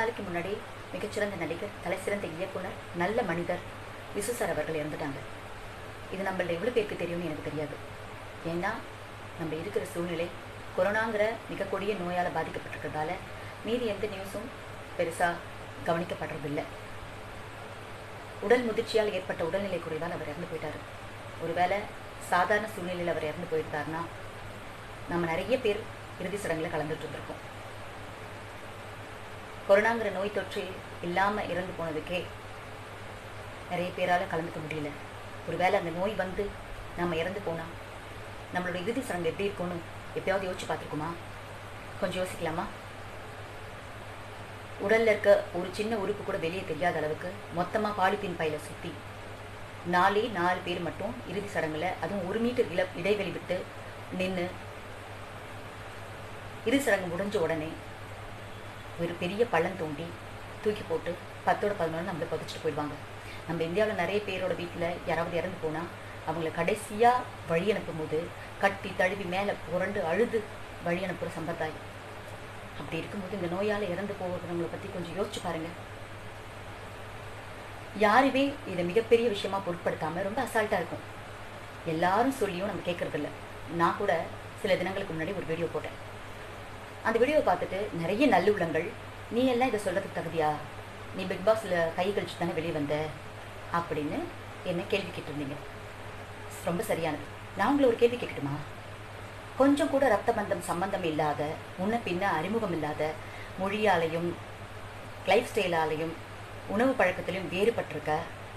நாளைக்கு முன்னாடி மிகச்சிறந்த நடிகர் தலைசிறந்த இயக்குனர் நல்ல மனிதர் விசு சார் அவர்கள் இறந்துட்டாங்க இது நம்மள எவ்வளோ பேருக்கு தெரியும்னு எனக்கு தெரியாது ஏன்னா நம்ம இருக்கிற சூழ்நிலை கொரோனாங்கிற மிக கொடிய நோயால் பாதிக்கப்பட்டிருக்கிறதால மீதி எந்த நியூஸும் பெருசாக கவனிக்கப்படுறதில்லை உடல் முதிர்ச்சியால் ஏற்பட்ட உடல்நிலை குறைவால் அவர் இறந்து போயிட்டார் ஒருவேளை சாதாரண சூழ்நிலையில் அவர் இறந்து போயிருந்தாருன்னா நம்ம நிறைய பேர் இறுதி சடங்குல கலந்துட்டு இருந்திருக்கோம் கொரோனாங்கிற நோய் தொற்று இல்லாமல் இறந்து போனதுக்கே நிறைய பேரால் கலந்துக்க முடியல ஒருவேளை அந்த நோய் வந்து நம்ம இறந்து போனால் நம்மளோட இறுதி சடங்கு எப்படி இருக்கும்னு எப்பயாவது யோசிச்சு பார்த்துருக்குமா கொஞ்சம் யோசிக்கலாமா உடல்ல இருக்க ஒரு சின்ன உறுப்பு கூட வெளியே தெரியாத அளவுக்கு மொத்தமாக பாலித்தீன் பையில சுற்றி நாலே நாலு பேர் மட்டும் இறுதி சடங்குல அதுவும் ஒரு மீட்டர் இல இடைவெளி விட்டு நின்று இறுதி சடங்கு முடிஞ்ச உடனே ஒரு பெரிய பள்ளம் தோண்டி தூக்கி போட்டு பத்தோட பதினொன்று நம்மளை புதைச்சிட்டு போயிடுவாங்க நம்ம இந்தியாவில் நிறைய பேரோட வீட்டில் யாராவது இறந்து போனால் அவங்கள கடைசியாக வழி அனுப்பும்போது கட்டி தழுவி மேலே புரண்டு அழுது வழி அனுப்புகிற சம்பிரதாயம் அப்படி இருக்கும்போது இந்த நோயால் இறந்து போகிறவங்களை பற்றி கொஞ்சம் யோசிச்சு பாருங்க யாருமே இதை மிகப்பெரிய விஷயமா பொருட்படுத்தாமல் ரொம்ப அசால்ட்டாக இருக்கும் எல்லாரும் சொல்லியும் நம்ம கேட்கறதில்ல நான் கூட சில தினங்களுக்கு முன்னாடி ஒரு வீடியோ போட்டேன் அந்த வீடியோவை பார்த்துட்டு நிறைய நல்லுள்ளங்கள் நீ எல்லாம் இதை சொல்கிறதுக்கு தகுதியா நீ பிக் பாஸில் கை கழிச்சு தானே வெளியே வந்த அப்படின்னு என்ன கேள்வி கேட்டிருந்தீங்க ரொம்ப சரியானது நான் உங்களை ஒரு கேள்வி கேட்கட்டுமா கொஞ்சம் கூட ரத்த பந்தம் சம்பந்தம் இல்லாத முன்ன பின்ன அறிமுகம் இல்லாத மொழியாலையும் லைஃப் ஸ்டைலாலையும் உணவு பழக்கத்திலையும் வேறுபட்டிருக்க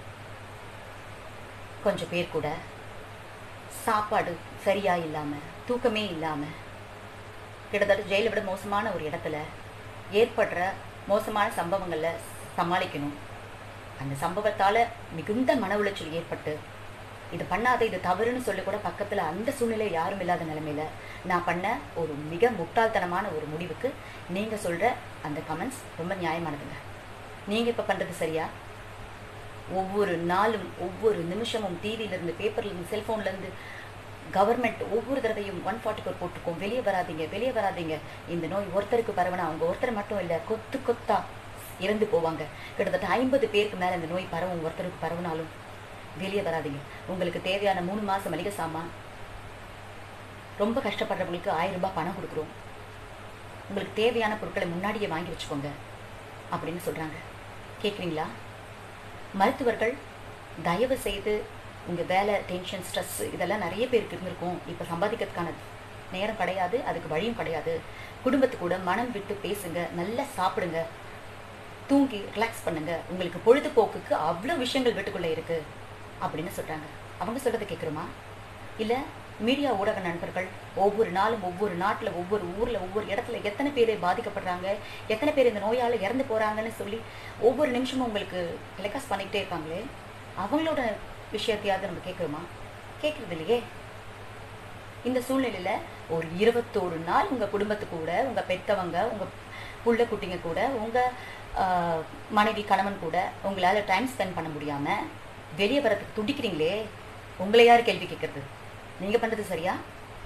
கொஞ்சம் பேர் கூட சாப்பாடு சரியா இல்லாம தூக்கமே இல்லாம கிட்டத்தட்ட ஜெயிலை விட மோசமான ஒரு இடத்துல ஏற்படுற மோசமான சம்பவங்களை சமாளிக்கணும் அந்த சம்பவத்தால மிகுந்த மன உளைச்சல் ஏற்பட்டு இது பண்ணாத இது தவறுன்னு சொல்லி கூட பக்கத்துல அந்த சூழ்நிலை யாரும் இல்லாத நிலைமையில நான் பண்ண ஒரு மிக முட்டாள்தனமான ஒரு முடிவுக்கு நீங்க சொல்ற அந்த கமெண்ட்ஸ் ரொம்ப நியாயமானதுங்க நீங்க இப்ப பண்றது சரியா ஒவ்வொரு நாளும் ஒவ்வொரு நிமிஷமும் டிவில இருந்து பேப்பர்ல இருந்து செல்போன்ல இருந்து கவர்மெண்ட் ஒவ்வொரு தடவையும் ஒன் ஃபார்ட்டி ஃபோர் போட்டிருக்கோம் வெளியே வராதீங்க வெளியே வராதீங்க இந்த நோய் ஒருத்தருக்கு பரவனா அவங்க ஒருத்தர் மட்டும் இல்லை கொத்து கொத்தா இறந்து போவாங்க கிட்டத்தட்ட ஐம்பது பேருக்கு மேலே இந்த நோய் பரவும் ஒருத்தருக்கு பரவுனாலும் வெளியே வராதீங்க உங்களுக்கு தேவையான மூணு மாதம் மளிகை சாமான் ரொம்ப கஷ்டப்படுறவங்களுக்கு ஆயிரம் ரூபாய் பணம் கொடுக்குறோம் உங்களுக்கு தேவையான பொருட்களை முன்னாடியே வாங்கி வச்சுக்கோங்க அப்படின்னு சொல்கிறாங்க கேட்குறீங்களா மருத்துவர்கள் தயவு செய்து உங்கள் வேலை டென்ஷன் ஸ்ட்ரெஸ் இதெல்லாம் நிறைய பேருக்கு இருந்திருக்கும் இப்போ சம்பாதிக்கிறதுக்கான நேரம் கிடையாது அதுக்கு வழியும் கிடையாது குடும்பத்து கூட மனம் விட்டு பேசுங்க நல்லா சாப்பிடுங்க தூங்கி ரிலாக்ஸ் பண்ணுங்க உங்களுக்கு பொழுதுபோக்குக்கு அவ்வளோ விஷயங்கள் வீட்டுக்குள்ளே இருக்கு அப்படின்னு சொல்கிறாங்க அவங்க சொல்கிறத கேட்குறோமா இல்லை மீடியா ஊடக நண்பர்கள் ஒவ்வொரு நாளும் ஒவ்வொரு நாட்டில் ஒவ்வொரு ஊரில் ஒவ்வொரு இடத்துல எத்தனை பேர் பாதிக்கப்படுறாங்க எத்தனை பேர் இந்த நோயால் இறந்து போகிறாங்கன்னு சொல்லி ஒவ்வொரு நிமிஷமும் உங்களுக்கு டெலிகாஸ்ட் பண்ணிக்கிட்டே இருக்காங்களே அவங்களோட விஷயத்தையாவது நம்ம கேட்குறோமா கேட்குறது இல்லையே இந்த சூழ்நிலையில் ஒரு இருபத்தோரு நாள் உங்கள் குடும்பத்து கூட உங்கள் பெத்தவங்க உங்கள் புள்ள குட்டிங்க கூட உங்கள் மனைவி கணவன் கூட உங்களால் டைம் ஸ்பெண்ட் பண்ண முடியாமல் வெளியே வரதுக்கு துடிக்கிறீங்களே உங்களை யார் கேள்வி கேட்குறது நீங்கள் பண்ணுறது சரியா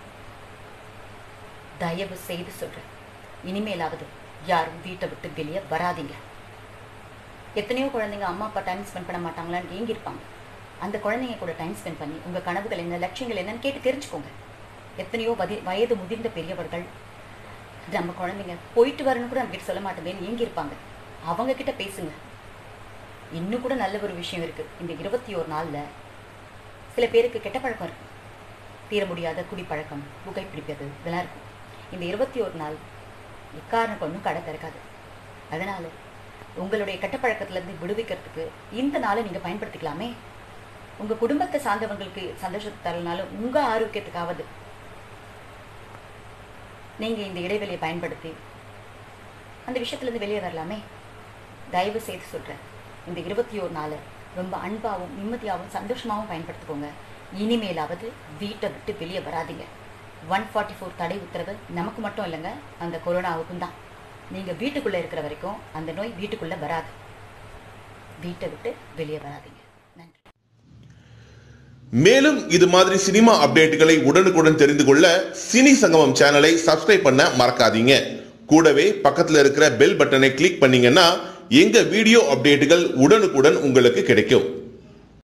தயவு செய்து சொல்கிறேன் இனிமேலாவது யாரும் வீட்டை விட்டு வெளியே வராதீங்க எத்தனையோ குழந்தைங்க அம்மா அப்பா டைம் ஸ்பெண்ட் பண்ண மாட்டாங்களான்னு ஏங்கியிருப்பாங்க அந்த குழந்தைங்க கூட டைம் ஸ்பெண்ட் பண்ணி உங்கள் கனவுகள் என்ன லட்சியங்கள் என்னன்னு கேட்டு தெரிஞ்சுக்கோங்க எத்தனையோ வதி வயது முதிர்ந்த பெரியவர்கள் நம்ம குழந்தைங்க போயிட்டு வரணும்னு கூட நம்ம கிட்ட சொல்ல மாட்டேன்னு ஏங்கியிருப்பாங்க அவங்க கிட்ட பேசுங்க இன்னும் கூட நல்ல ஒரு விஷயம் இருக்கு இந்த இருபத்தி ஒரு நாள்ல சில பேருக்கு கெட்ட பழக்கம் இருக்கு தீர முடியாத குடிப்பழக்கம் புகைப்பிடிப்பது இதெல்லாம் இருக்கும் இந்த இருபத்தி ஒரு நாள் எக்காரணம் கொண்டும் கடை திறக்காது அதனால உங்களுடைய கெட்ட பழக்கத்திலேருந்து விடுவிக்கிறதுக்கு இந்த நாளை நீங்கள் பயன்படுத்திக்கலாமே உங்கள் குடும்பத்தை சார்ந்தவங்களுக்கு சந்தோஷத்தை தரலனாலும் உங்கள் ஆரோக்கியத்துக்காவது நீங்கள் இந்த இடைவெளியை பயன்படுத்தி அந்த விஷயத்துலேருந்து வெளியே வரலாமே தயவு செய்து சொல்கிறேன் இந்த இருபத்தி ஒரு நாள் ரொம்ப அன்பாகவும் நிம்மதியாகவும் சந்தோஷமாகவும் பயன்படுத்திக்கோங்க இனிமேலாவது வீட்டை விட்டு வெளியே வராதீங்க ஒன் ஃபார்ட்டி ஃபோர் தடை உத்தரவு நமக்கு மட்டும் இல்லைங்க அந்த கொரோனாவுக்கும் தான் நீங்கள் வீட்டுக்குள்ளே இருக்கிற வரைக்கும் அந்த நோய் வீட்டுக்குள்ளே வராது வீட்டை விட்டு வெளியே வராதீங்க நன்றி மேலும் இது மாதிரி சினிமா அப்டேட்டுகளை உடனுக்குடன் தெரிந்து கொள்ள சினி சங்கமம் சேனலை சப்ஸ்கிரைப் பண்ண மறக்காதீங்க கூடவே பக்கத்துல இருக்கிற பெல் பட்டனை கிளிக் பண்ணீங்கன்னா எங்க வீடியோ அப்டேட்டுகள் உடனுக்குடன் உங்களுக்கு கிடைக்கும்